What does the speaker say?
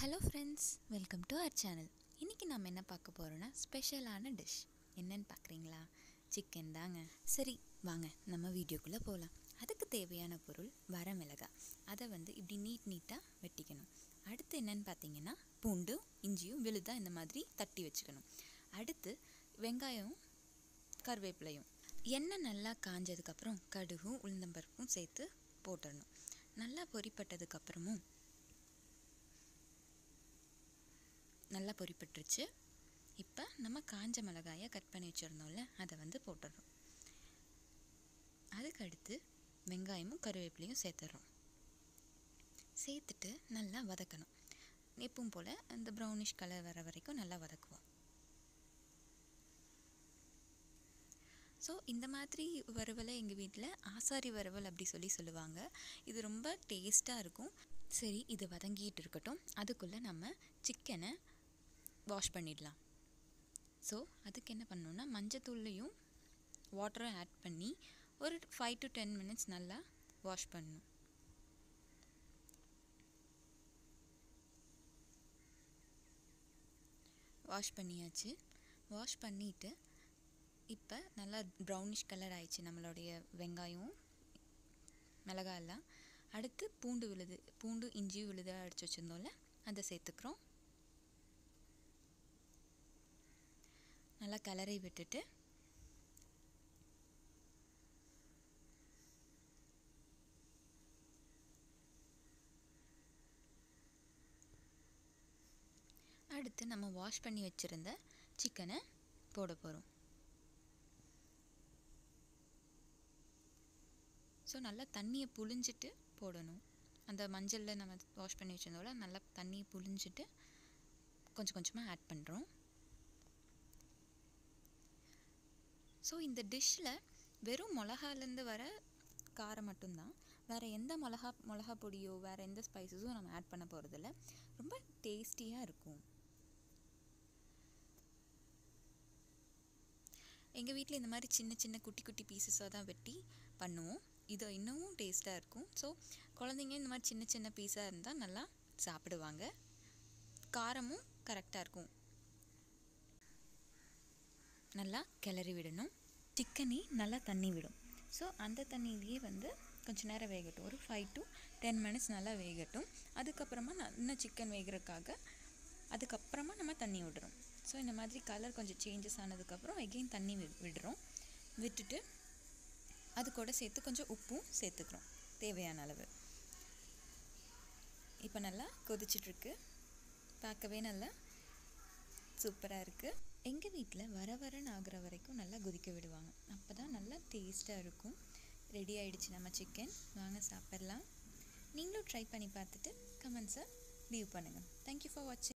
hello friends welcome to our channel இன்றைக்கி நம்ம என்ன பார்க்க போகிறோன்னா ஸ்பெஷலான டிஷ் என்னன்னு பார்க்குறீங்களா சிக்கன் தாங்க சரி வாங்க நம்ம வீடியோக்குள்ளே போகலாம் அதுக்கு தேவையான பொருள் வரமிளகாய் அதை வந்து இப்படி நீட் நீட்டாக வெட்டிக்கணும் அடுத்து என்னன்னு பார்த்தீங்கன்னா பூண்டும் இஞ்சியும் விழுதாக இந்த மாதிரி தட்டி வச்சுக்கணும் அடுத்து வெங்காயம் கருவேப்பிலையும் எண்ணெய் நல்லா காஞ்சதுக்கப்புறம் கடுகும் உளுந்தம்பருப்பும் சேர்த்து போட்டுடணும் நல்லா பொரிப்பட்டதுக்கப்புறமும் நல்லா பொரிப்பட்டுருச்சு இப்போ நம்ம காஞ்ச மிளகாயை கட் பண்ணி வச்சுருந்தோம்ல அதை வந்து போட்டுடுறோம் அதுக்கடுத்து வெங்காயமும் கருவேப்பிலையும் சேர்த்துடுறோம் சேர்த்துட்டு நல்லா வதக்கணும் எப்பவும் போல் அந்த ப்ரௌனிஷ் கலர் வர வரைக்கும் நல்லா வதக்குவோம் ஸோ இந்த மாதிரி வறுவலை எங்கள் வீட்டில் ஆசாரி வறுவல் அப்படி சொல்லி சொல்லுவாங்க இது ரொம்ப டேஸ்ட்டாக இருக்கும் சரி இது வதங்கிட்டு இருக்கட்டும் அதுக்குள்ளே நம்ம சிக்கனை வாஷ் பண்ணிடலாம் ஸோ அதுக்கு என்ன பண்ணணுன்னா மஞ்சத்தூள்லையும் வாட்டரும் ஆட் பண்ணி ஒரு ஃபைவ் டு டென் மினிட்ஸ் நல்லா வாஷ் பண்ணணும் வாஷ் பண்ணியாச்சு வாஷ் பண்ணிவிட்டு இப்போ நல்லா ப்ரௌனிஷ் கலர் ஆயிடுச்சு நம்மளுடைய வெங்காயம் மிளகாயெல்லாம் அடுத்து பூண்டு விழுது பூண்டு இஞ்சி விழுது அடித்து வச்சுருந்தோம்ல அதை சேர்த்துக்கிறோம் நல்லா கலரை விட்டுட்டு அடுத்து நம்ம வாஷ் பண்ணி வச்சுருந்த சிக்கனை போட போகிறோம் ஸோ நல்லா தண்ணியை புழிஞ்சிட்டு போடணும் அந்த மஞ்சளில் நம்ம வாஷ் பண்ணி வச்சிருந்தோம்ல நல்லா தண்ணியை புழிஞ்சிட்டு கொஞ்சம் கொஞ்சமாக ஆட் பண்ணுறோம் ஸோ இந்த டிஷ்ஷில் வெறும் மிளகாலேருந்து வர காரம் மட்டும்தான் வேறு எந்த மிளகா மிளகா பொடியோ வேறு எந்த ஸ்பைசஸும் நம்ம ஆட் பண்ண போகிறதில்ல ரொம்ப டேஸ்டியாக இருக்கும் எங்கள் வீட்டில் இந்த மாதிரி சின்ன சின்ன குட்டி குட்டி பீசஸாக தான் வெட்டி பண்ணுவோம் இது இன்னமும் டேஸ்ட்டாக இருக்கும் ஸோ குழந்தைங்க இந்த மாதிரி சின்ன சின்ன பீஸாக இருந்தால் நல்லா சாப்பிடுவாங்க காரமும் கரெக்டாக இருக்கும் நல்லா கிளறி விடணும் சிக்கனி நல்லா தண்ணி விடும் ஸோ அந்த தண்ணியிலேயே வந்து கொஞ்சம் நேரம் வேகட்டும் ஒரு ஃபைவ் டு டென் மினிட்ஸ் நல்லா வேகட்டும் அதுக்கப்புறமா நான் இன்னும் சிக்கன் வேகிறதுக்காக அதுக்கப்புறமா நம்ம தண்ணி விடுறோம் ஸோ இந்த மாதிரி கலர் கொஞ்சம் சேஞ்சஸ் ஆனதுக்கப்புறம் எகெயின் தண்ணி வி விடுறோம் விட்டுட்டு அது கூட சேர்த்து கொஞ்சம் உப்பும் சேர்த்துக்கிறோம் தேவையான அளவு இப்போ நல்லா கொதிச்சிட்ருக்கு பார்க்கவே நல்லா சூப்பராக இருக்குது எங்கள் வீட்டில் வர வரன்னு ஆகிற வரைக்கும் நல்லா கொதிக்க விடுவாங்க அப்போ தான் நல்லா டேஸ்ட்டாக இருக்கும் ரெடி ஆகிடுச்சு நம்ம சிக்கன் வாங்க சாப்பிட்லாம் நீங்களும் ட்ரை பண்ணி பார்த்துட்டு கமெண்ட்ஸை லீவ் பண்ணுங்கள் தேங்க்யூ ஃபார் வாட்சிங்